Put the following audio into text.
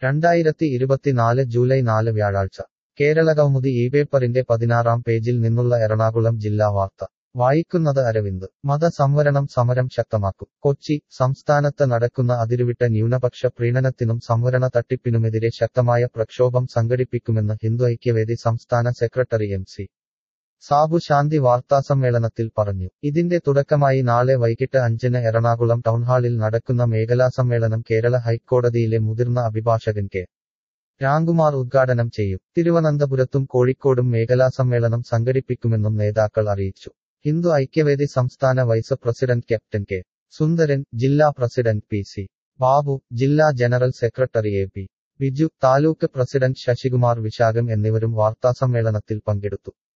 രണ്ടായിരത്തി ഇരുപത്തിനാല് ജൂലൈ നാല് വ്യാഴാഴ്ച കേരളകൗമുദി ഈ പേപ്പറിന്റെ പതിനാറാം പേജിൽ നിന്നുള്ള എറണാകുളം ജില്ലാ വാർത്ത വായിക്കുന്നത് അരവിന്ദ് മതസംവരണം സമരം ശക്തമാക്കും കൊച്ചി സംസ്ഥാനത്ത് നടക്കുന്ന അതിരുവിട്ട ന്യൂനപക്ഷ പ്രീണനത്തിനും സംവരണ തട്ടിപ്പിനുമെതിരെ ശക്തമായ പ്രക്ഷോഭം സംഘടിപ്പിക്കുമെന്ന് ഹിന്ദു ഐക്യവേദി സംസ്ഥാന secretary M C Sabu Shanthi വാർത്താസമ്മേളനത്തിൽ പറഞ്ഞു ഇതിന്റെ തുടക്കമായി നാളെ വൈകിട്ട് അഞ്ചിന് എറണാകുളം ടൗൺഹാളിൽ നടക്കുന്ന മേഖലാ സമ്മേളനം കേരള ഹൈക്കോടതിയിലെ മുതിർന്ന അഭിഭാഷകൻ കെ രാംകുമാർ ഉദ്ഘാടനം ചെയ്യും തിരുവനന്തപുരത്തും കോഴിക്കോടും മേഖലാ സമ്മേളനം സംഘടിപ്പിക്കുമെന്നും നേതാക്കൾ അറിയിച്ചു ഹിന്ദു ഐക്യവേദി സംസ്ഥാന vice president captain K Sundaran ജില്ലാ പ്രസിഡന്റ് പി സി ബാബു ജില്ലാ general secretary A P Biju taluk president Sasikumar Visakham എന്നിവരും വാർത്താസമ്മേളനത്തിൽ പങ്കെടുത്തു